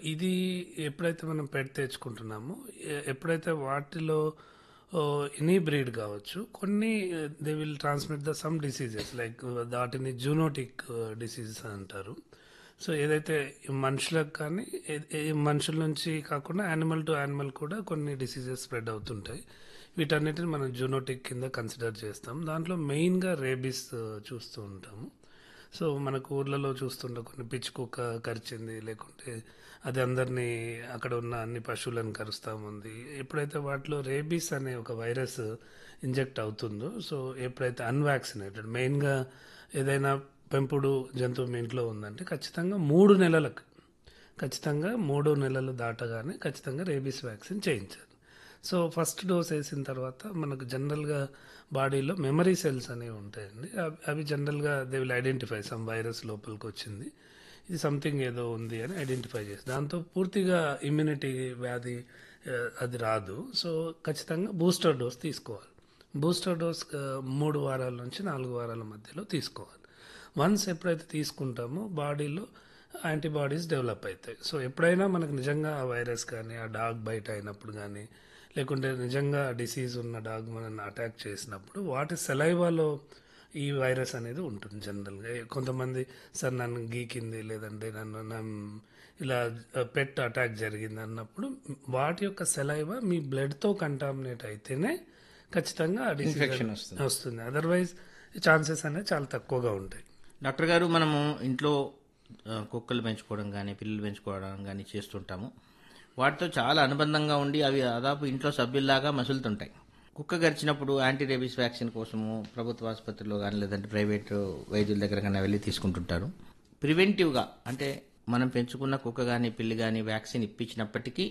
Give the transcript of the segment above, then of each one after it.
ఇది ఎప్పుడైతే మనం పెట్ తెచ్చుకుంటున్నామో ఎ- ఎప్పుడైతే వాటిలో ఎనీ బ్రీడ్ కావచ్చు కొన్ని they will transmit the some diseases like వాటిని జూనోటిక్ డిసీజెస్ అంటారు సో ఏదైతే ఈ మనుషులకు కానీ ఏ- ఏ మనుషుల నుంచి కాకుండా యానిమల్ టు యానిమల్ కూడా కొన్ని డిసీజెస్ స్ప్రెడ్ అవుతుంటాయి వీటన్నిటిని మనం జూనోటిక్ కింద కన్సిడర్ చేస్తాం దాంట్లో మెయిన్గా రేబీస్ చూస్తూ ఉంటాము సో మనకు ఊర్లలో చూస్తుంటే కొన్ని పిచ్చి కుక్క కరిచింది లేకుంటే అది అందరినీ అక్కడ ఉన్న అన్ని పశువులను కరుస్తూ ఉంది ఎప్పుడైతే వాటిలో రేబీస్ అనే ఒక వైరస్ ఇంజెక్ట్ అవుతుందో సో ఎప్పుడైతే అన్వాక్సినేటెడ్ మెయిన్గా ఏదైనా పెంపుడు జంతువు మీ ఇంట్లో ఉందంటే ఖచ్చితంగా మూడు నెలలకు ఖచ్చితంగా మూడు నెలలు దాటగానే ఖచ్చితంగా రేబీస్ వ్యాక్సిన్ చేయించాలి సో ఫస్ట్ డోస్ వేసిన తర్వాత మనకు జనరల్గా బాడీలో మెమరీ సెల్స్ అనేవి ఉంటాయండి అవి- అవి జనరల్గా they will identify some virus లోపలికి వచ్చింది ఇది సంథింగ్ ఏదో ఉంది అని ఐడెంటిఫై చేసి దాంతో పూర్తిగా ఇమ్యూనిటీ వ్యాధి ఆ, అది రాదు సో ఖచ్చితంగా బూస్టర్ డోస్ తీసుకోవాలి బూస్టర్ డోస్ ఆ, మూడు వారాల నుంచి నాలుగు వారాల మధ్యలో తీసుకోవాలి వన్స్ ఎప్పుడైతే తీసుకుంటామో బాడీలో యాంటీబాడీస్ డెవలప్ అవుతాయి సో ఎప్పుడైనా మనకు నిజంగా ఆ వైరస్ కానీ ఆ డాగ్ బయట అయినప్పుడు కానీ లేకుంటే నిజంగా డిసీజ్ ఉన్న డాగ్ మనల్ని అటాక్ చేసినప్పుడు వాటి సెలైవాలో ఈ వైరస్ అనేది ఉంటుంది జనరల్గా కొంతమంది సార్ నన్ను గీకింది లేదంటే నన్ను నన్ను ఇలా పెట్ అటాక్ జరిగింది అన్నప్పుడు వాటి యొక్క సెలైవా మీ బ్లడ్తో కంటామినేట్ అయితేనే ఖచ్చితంగా ఆ disease Infection వస్తుంది. వస్తుంది అదర్వైజ్ ఛాన్సెస్ అనేవి చాలా తక్కువగా ఉంటాయి డాక్టర్ గారు మనము ఇంట్లో ఆ, కుక్కలు పెంచుకోవడం కానీ పిల్లలు పెంచుకోవడం కానీ చేస్తుంటాము వాటితో చాలా అనుబంధంగా ఉండి అవి దాదాపు ఇంట్లో సభ్యుల్లాగా మసులుతుంటాయి కుక్క గరిచినప్పుడు యాంటీ రేబీస్ వ్యాక్సిన్ కోసము ప్రభుత్వ ఆసుపత్రిలో కానీ లేదంటే ప్రైవేట్ వైద్యుల దగ్గర కానీ వెళ్ళి తీసుకుంటుంటారు ప్రివెంటివ్గా అంటే మనం పెంచుకున్న కుక్క కానీ పిల్లి కానీ వ్యాక్సిన్ ఇప్పించినప్పటికీ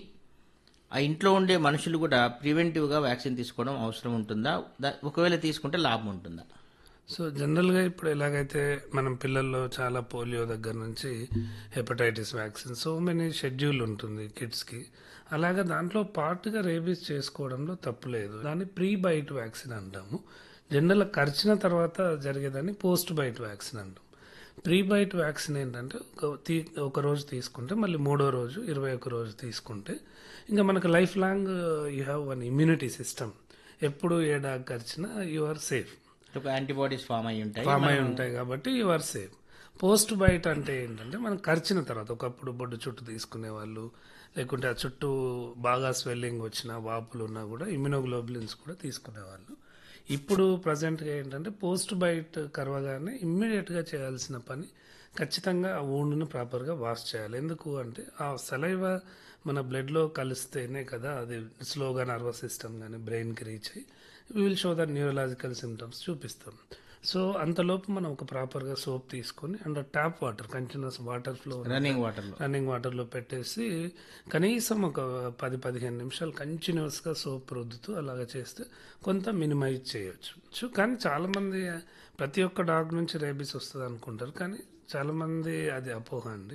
ఆ ఇంట్లో ఉండే మనుషులు కూడా ప్రివెంటివ్గా వ్యాక్సిన్ తీసుకోవడం అవసరం ఉంటుందా దా- ఒకవేళ తీసుకుంటే లాభం ఉంటుందా సో జనరల్గా ఇప్పుడు ఎలాగైతే మనం పిల్లల్లో చాలా పోలియో దగ్గర నుంచి hepatitis vaccine so many schedule ఉంటుంది కిడ్స్కి అలాగా దాంట్లో పార్ట్గా రేబీస్ చేసుకోవడంలో తప్పు లేదు దాన్ని ప్రీ బైట్ వ్యాక్సిన్ అంటాము జనరల్ కరిచిన తర్వాత జరిగేదాన్ని పోస్ట్ బైట్ వ్యాక్సిన్ అంటాం ప్రీ బైట్ వ్యాక్సిన్ ఏంటంటే ఒక తీ ఒక రోజు తీసుకుంటే మళ్ళీ మూడో రోజు ఇరవై ఒక రోజు తీసుకుంటే ఇంకా మనకు life long you have one immunity system ఎప్పుడు ఏ డాగ్ కరిచినా యు ఆర్ సేఫ్ ఒక యాంటీబాడీస్ ఫామ్ అయి ఉంటాయి ఫామ్ అయి ఉంటాయి కాబట్టి you are safe post bite అంటే ఏంటంటే మనం కరిచిన తర్వాత ఒకప్పుడు బొడ్డు చుట్టూ తీసుకునే వాళ్ళు లేకుంటే ఆ చుట్టూ బాగా స్వెల్లింగ్ వచ్చిన వాపులు ఉన్నా కూడా ఇమ్యునోగ్లోబులిన్స్ కూడా తీసుకునేవాళ్ళు ఇప్పుడు ప్రజెంట్గా ఏంటంటే పోస్ట్ బైట్ కరవగానే ఇమ్మీడియట్గా చేయాల్సిన పని ఖచ్చితంగా ఆ ఊండును ప్రాపర్గా వాష్ చేయాలి ఎందుకు అంటే ఆ సలైవ మన బ్లడ్లో కలిస్తేనే కదా అది స్లోగా నర్వస్ సిస్టమ్ కానీ బ్రెయిన్కి రీచ్ అయ్యి we will show the neurological symptoms చూపిస్తాం సో అంతలోపు మనం ఒక ప్రాపర్గా సోప్ తీసుకొని and tap water continuous water flow running వాటర్లో రన్నింగ్ వాటర్లో పెట్టేసి కనీసం ఒక పది పదిహేను నిమిషాలు కంటిన్యూస్గా సోప్ రుద్దుతూ అలాగ చేస్తే కొంత మినిమైజ్ చేయొచ్చు సో కానీ చాలామంది ప్రతి ఒక్క డాగ్ నుంచి రేబీస్ వస్తుంది అనుకుంటారు కానీ చాలామంది అది అపోహ అండి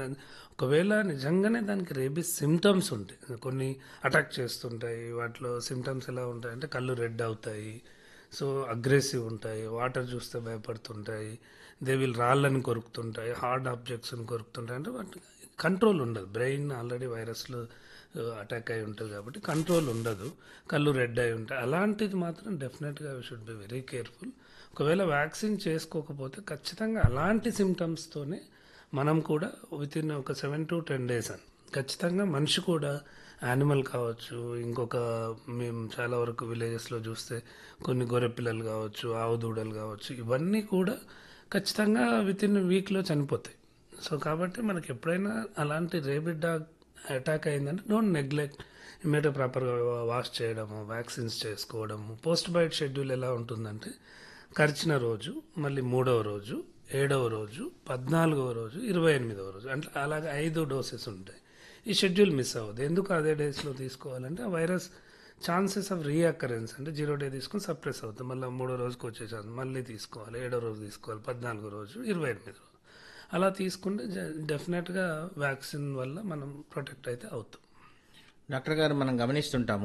ఒకవేళ నిజంగానే దానికి రేబీస్ సిమ్టమ్స్ ఉంటాయి కొన్ని అటాక్ చేస్తుంటాయి వాటిలో సిమ్టమ్స్ ఎలా ఉంటాయి అంటే కళ్ళు రెడ్ అవుతాయి సో అగ్రెసివ్ ఉంటాయి వాటర్ చూస్తే భయపడుతుంటాయి దే విల్ రాళ్ళని కొరుకుతుంటాయి హార్డ్ ఆబ్జెక్ట్స్ని కొరుకుతుంటాయి అంటే వాటి కంట్రోల్ ఉండదు బ్రెయిన్ ఆల్రెడీ వైరస్లు అటాక్ అయి ఉంటుంది కాబట్టి కంట్రోల్ ఉండదు కళ్ళు రెడ్ అయి ఉంటాయి అలాంటిది మాత్రం డెఫినెట్గా we should be very careful ఒకవేళ వ్యాక్సిన్ చేసుకోకపోతే ఖచ్చితంగా అలాంటి సిమ్టమ్స్తోనే మనం కూడా విత్ ఇన్ ఒక సెవెన్ టు టెన్ డేస్ అని ఖచ్చితంగా మనిషి కూడా యానిమల్ కావచ్చు ఇంకొక మేము చాలా వరకు విలేజెస్లో చూస్తే కొన్ని గొర్రె పిల్లలు కావచ్చు ఆవు దూడలు కావచ్చు ఇవన్నీ కూడా ఖచ్చితంగా విత్ ఇన్ వీక్లో చనిపోతాయి సో కాబట్టి మనకి ఎప్పుడైనా అలాంటి రేబిడ్ డాగ్ అటాక్ అయిందంటే డోంట్ నెగ్లెక్ట్ ఇమీడియట్ ప్రాపర్గా వాష్ చేయడము వ్యాక్సిన్స్ చేసుకోవడము పోస్ట్ బైట్ షెడ్యూల్ ఎలా ఉంటుందంటే కరిచిన రోజు మళ్ళీ మూడవ రోజు ఏడవ రోజు పద్నాలుగవ రోజు ఇరవై ఎనిమిదవ రోజు అంటే అలాగే ఐదు డోసెస్ ఉంటాయి ఈ షెడ్యూల్ మిస్ అవ్వదు ఎందుకు అదే డేస్లో తీసుకోవాలంటే ఆ వైరస్ ఛాన్సెస్ ఆఫ్ రీఅకరెన్స్ అంటే జీరో డే తీసుకుని సప్రెస్ అవుతుంది మళ్ళీ మూడో రోజుకి వచ్చే ఛాన్స్ మళ్ళీ తీసుకోవాలి ఏడో రోజు తీసుకోవాలి పద్నాలుగో రోజు ఇరవై ఎనిమిది రోజు అలా తీసుకుంటే డెఫినెట్గా వ్యాక్సిన్ వల్ల మనం ప్రొటెక్ట్ అయితే అవుతాం డాక్టర్ గారు మనం గమనిస్తుంటాము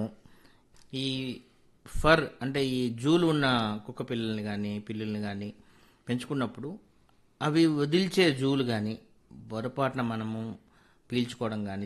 ఈ ఫర్ అంటే ఈ జూలు ఉన్న కుక్క పిల్లల్ని కానీ పిల్లుల్ని కానీ పెంచుకున్నప్పుడు అవి వదిల్చే జూలు కానీ పొరపాటున మనము పీల్చుకోవడం కానీ